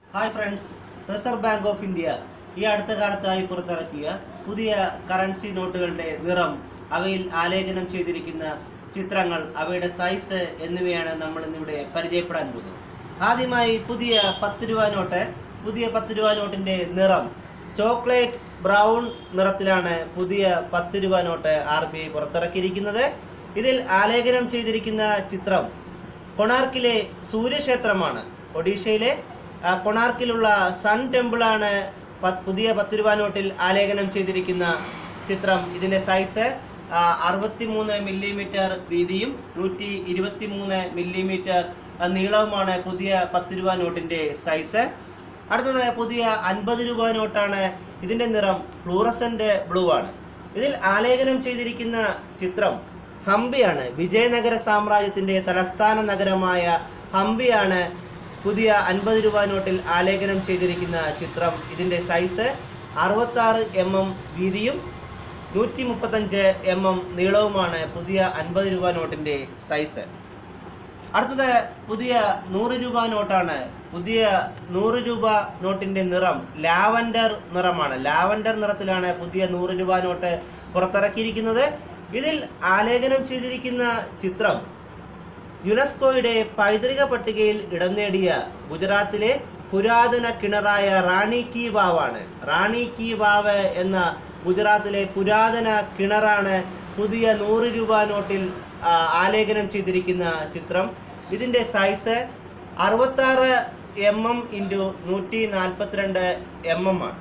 hi friends Reserve Bank of India ഈ അടുത്ത കാലത്തായി പുറത്തിറക്കിയ പുതിയ കറൻസി നോട്ടുകളുടെ നിറം അവയിൽ ആലേഖനം ചെയ്തിരിക്കുന്ന ചിത്രങ്ങൾ അവയുടെ സൈസ് എന്നിവയാണ് നമ്മൾ ഇന്നിവിടെ പരിചയപ്പെടാൻ പോകുന്നത് ആദ്യമായി പുതിയ പത്ത് രൂപ നോട്ട് പുതിയ പത്ത് രൂപ നോട്ടിന്റെ നിറം ചോക്ലേറ്റ് ബ്രൗൺ നിറത്തിലാണ് പുതിയ പത്ത് രൂപ നോട്ട് ആർ ബി ഐ പുറത്തിറക്കിയിരിക്കുന്നത് ഇതിൽ ആലേഖനം ചെയ്തിരിക്കുന്ന ചിത്രം കൊണാർക്കിലെ സൂര്യക്ഷേത്രമാണ് ഒഡീഷയിലെ ആ, കൊണാർക്കിലുള്ള സൺ ടെമ്പിളാണ് പ- പുതിയ പത്ത് രൂപ നോട്ടിൽ ആലേഖനം ചെയ്തിരിക്കുന്ന ചിത്രം ഇതിൻ്റെ സൈസ് അറുപത്തി മൂന്ന് മില്ലിമീറ്റർ വീതിയും നൂറ്റി ഇരുപത്തി മൂന്ന് മില്ലിമീറ്റർ നീളവുമാണ് പുതിയ പത്ത് രൂപ നോട്ടിൻ്റെ സൈസ് അടുത്തത് പുതിയ അൻപത് രൂപ നോട്ടാണ് ഇതിൻ്റെ നിറം ഫ്ലൂറസൻ്റ് ബ്ലൂ ആണ് ഇതിൽ ആലേഖനം ചെയ്തിരിക്കുന്ന ചിത്രം ഹംപിയാണ് വിജയനഗര സാമ്രാജ്യത്തിൻ്റെ തലസ്ഥാന നഗരമായ ഹംപിയാണ് പുതിയ അൻപത് രൂപ നോട്ടിൽ ആലേഖനം ചെയ്തിരിക്കുന്ന ചിത്രം ഇതിൻ്റെ സൈസ് അറുപത്താറ് എം എം വീതിയും നൂറ്റി മുപ്പത്തഞ്ച് എം എം നീളവുമാണ് പുതിയ അൻപത് രൂപ നോട്ടിൻ്റെ സൈസ് അടുത്തത് പുതിയ നൂറ് രൂപ നോട്ടാണ് പുതിയ നൂറ് രൂപ നോട്ടിന്റെ നിറം ലാവൻഡർ നിറമാണ് ലാവൻഡർ നിറത്തിലാണ് പുതിയ നൂറ് രൂപ നോട്ട് പുറത്തിറക്കിയിരിക്കുന്നത് ഇതിൽ ആലേഖനം ചെയ്തിരിക്കുന്ന ചിത്രം യുനെസ്കോയുടെ പൈതൃക പട്ടികയിൽ ഇടം നേടിയ ഗുജറാത്തിലെ പുരാതന കിണറായ റാണി കി വാവാണ് റാണി കി വാവ് എന്ന ഗുജറാത്തിലെ പുരാതന കിണറാണ് പുതിയ നൂറ് രൂപ നോട്ടിൽ ആ, ആലേഖനം ചെയ്തിരിക്കുന്ന ചിത്രം ഇതിൻ്റെ സൈസ് അറുപത്താറ് എം എം ഇൻറ്റു നൂറ്റി നാൽപ്പത്തിരണ്ട് എം എം ആണ്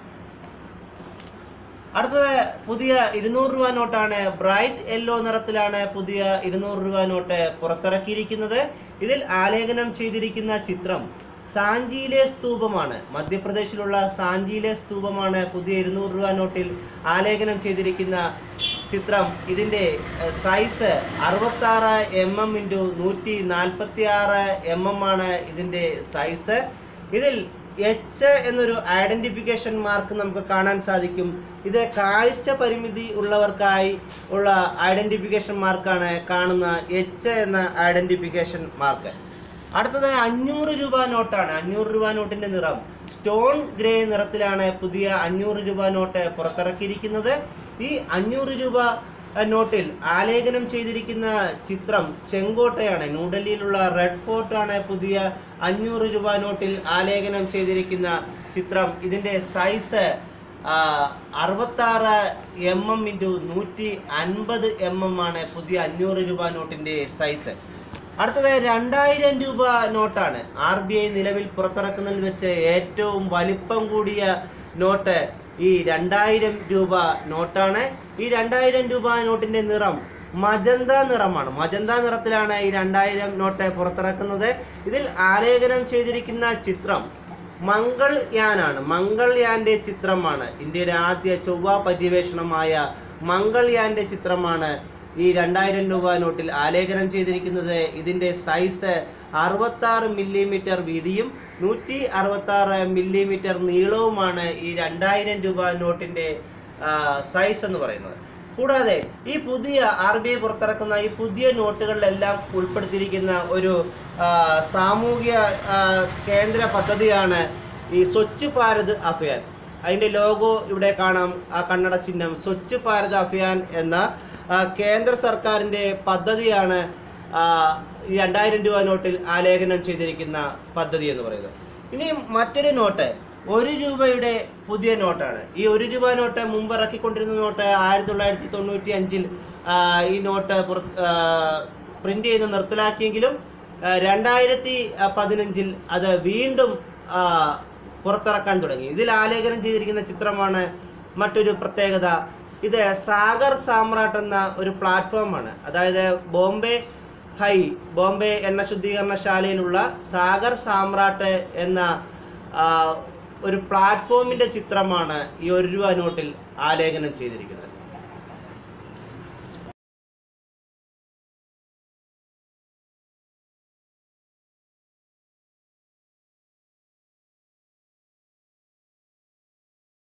അടുത്തത് പുതിയ ഇരുന്നൂറ് രൂപ നോട്ടാണ് ബ്രൈറ്റ് യെല്ലോ നിറത്തിലാണ് പുതിയ ഇരുന്നൂറ് രൂപ നോട്ട് പുറത്തിറക്കിയിരിക്കുന്നത് ഇതിൽ ആലേഖനം ചെയ്തിരിക്കുന്ന ചിത്രം സാഞ്ചിയിലെ സ്തൂപമാണ് മധ്യപ്രദേശിലുള്ള സാഞ്ചിയിലെ സ്തൂപമാണ് പുതിയ ഇരുന്നൂറ് രൂപ നോട്ടിൽ ആലേഖനം ചെയ്തിരിക്കുന്ന ചിത്രം ഇതിൻ്റെ എഹ്, സൈസ് അറുപത്താറ് എം എം ഇൻറ്റു നൂറ്റി നാൽപ്പത്തി ആറ് എം എം ആണ് ഇതിൻ്റെ സൈസ് ഇതിൽ എച്ച് എന്നൊരു ഐഡന്റിഫിക്കേഷൻ മാർക്ക് നമുക്ക് കാണാൻ സാധിക്കും ഇത് കാഴ്ച പരിമിതി ഉള്ളവർക്കായി ഉള്ള ഐഡന്റിഫിക്കേഷൻ മാർക്കാണ് കാണുന്ന എച്ച് എന്ന ഐഡന്റിഫിക്കേഷൻ മാർക്ക് അടുത്തത് അഞ്ഞൂറ് രൂപ നോട്ടാണ് അഞ്ഞൂറ് രൂപ നോട്ടിന്റെ നിറം സ്റ്റോൺ ഗ്രേ നിറത്തിലാണ് പുതിയ അഞ്ഞൂറ് രൂപ നോട്ട് പുറത്തിറക്കിയിരിക്കുന്നത് ഈ അഞ്ഞൂറ് രൂപ അഹ് നോട്ടിൽ ആലേഖനം ചെയ്തിരിക്കുന്ന ചിത്രം ചെങ്കോട്ടയാണ് ന്യൂഡൽഹിയിലുള്ള റെഡ് ഫോർട്ടാണ് പുതിയ അഞ്ഞൂറ് രൂപ നോട്ടിൽ ആലേഖനം ചെയ്തിരിക്കുന്ന ചിത്രം ഇതിൻ്റെ സൈസ് അറുപത്താറ് എം എം ഇൻറ്റു നൂറ്റി അൻപത് എം എം ആണ് പുതിയ അഞ്ഞൂറ് രൂപ നോട്ടിൻ്റെ സൈസ് അടുത്തത് രണ്ടായിരം രൂപ നോട്ടാണ് ആർ ബി ഐ നിലവിൽ പുറത്തിറക്കുന്നതിൽ വെച്ച് ഏറ്റവും വലിപ്പം കൂടിയ നോട്ട് ഈ രണ്ടായിരം രൂപ നോട്ടാണ് ഈ രണ്ടായിരം രൂപ നോട്ടിന്റെ നിറം മജന്ത നിറമാണ് മജന്ത നിറത്തിലാണ് ഈ രണ്ടായിരം നോട്ട് പുറത്തിറക്കുന്നത് ഇതിൽ ആലേഖനം ചെയ്തിരിക്കുന്ന ചിത്രം മംഗൾയാനാണ് മംഗൾയാന്റെ ചിത്രമാണ് ഇന്ത്യയുടെ ആദ്യ ചൊവ്വ പര്യവേഷണമായ മംഗൾയാന്റെ ചിത്രമാണ് ഈ രണ്ടായിരം രൂപ നോട്ടിൽ ആലേഖനം ചെയ്തിരിക്കുന്നത് ഇതിൻ്റെ സൈസ് അറുപത്താറ് മില്ലിമീറ്റർ വീതിയും നൂറ്റി അറുപത്താറ് മില്ലിമീറ്റർ നീളവുമാണ് ഈ രണ്ടായിരം രൂപ നോട്ടിൻ്റെ സൈസ് എന്ന് പറയുന്നത് കൂടാതെ ഈ പുതിയ ആർ ബി ഐ പുറത്തിറക്കുന്ന ഈ പുതിയ നോട്ടുകളിലെല്ലാം ഉൾപ്പെടുത്തിയിരിക്കുന്ന ഒരു ആ, സാമൂഹ്യ ആ, കേന്ദ്ര പദ്ധതിയാണ് ഈ സ്വച്ഛ് ഭാരത് അഭിയാൻ അതിൻ്റെ ലോഗോ ഇവിടെ കാണാം ആ കണ്ണട ചിഹ്നം സ്വച്ഛ് ഭാരത് അഭിയാൻ എന്ന ആ, കേന്ദ്ര സർക്കാരിൻ്റെ പദ്ധതിയാണ് ആ, ഈ രണ്ടായിരം രൂപ നോട്ടിൽ ആലേഖനം ചെയ്തിരിക്കുന്ന പദ്ധതി എന്ന് പറയുന്നത് ഇനി മറ്റൊരു നോട്ട് ഒരു രൂപയുടെ പുതിയ നോട്ടാണ് ഈ ഒരു രൂപ നോട്ട് മുമ്പ് ഇറക്കിക്കൊണ്ടിരുന്ന നോട്ട് ആയിരത്തി തൊള്ളായിരത്തി തൊണ്ണൂറ്റി അഞ്ചിൽ ഈ നോട്ട് പ്രിന്റ് ചെയ്ത് നിർത്തലാക്കിയെങ്കിലും ആ, രണ്ടായിരത്തി പതിനഞ്ചിൽ അത് വീണ്ടും ആ, പുറത്തിറക്കാൻ തുടങ്ങി ഇതിൽ ആലേഖനം ചെയ്തിരിക്കുന്ന ചിത്രമാണ് മറ്റൊരു പ്രത്യേകത ഇത് സാഗർ സാമ്രാട്ട് എന്ന ഒരു പ്ലാറ്റ്ഫോമാണ് അതായത് ബോംബെ ഹൈ ബോംബെ എണ്ണ ശുദ്ധീകരണശാലയിലുള്ള സാഗർ സാമ്രാട്ട് എന്ന ആ, ഒരു പ്ലാറ്റ്ഫോമിന്റെ ചിത്രമാണ് ഈ ഒരു രൂപ നോട്ടിൽ ആലേഖനം ചെയ്തിരിക്കുന്നത്